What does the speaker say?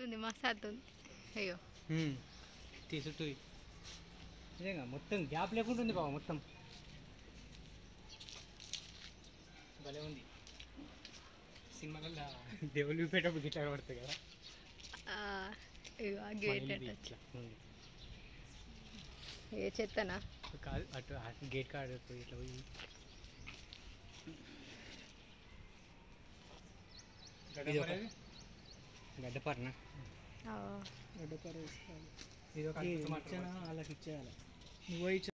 ఉంది మస్తు అవుతుంది అయ్యో తీ చుట్టూ తీ. నిజంగా మొత్తం గ్యాప్ లేకుండా ఉంది బాబా మొత్తం భలే ఉంది సినిమాలలో దేవుళ్ళు చూపేటప్పుడు గిట్ల పడుతుంది కదా ఆ, ఇగో ఆ గేట్ మళ్ళీ అట్ట ఇట్లా ఉంది. ఏ చెత్తనా కాదు అటు అటు గేట్ కాడ పోయి ఇట్లా పోయి ఇది ఒక గడ్డపారనా ఆ, ఇది ఒక అద్భుతమైన వాళ్ళకి ఇచ్చేయాలి నువ్వు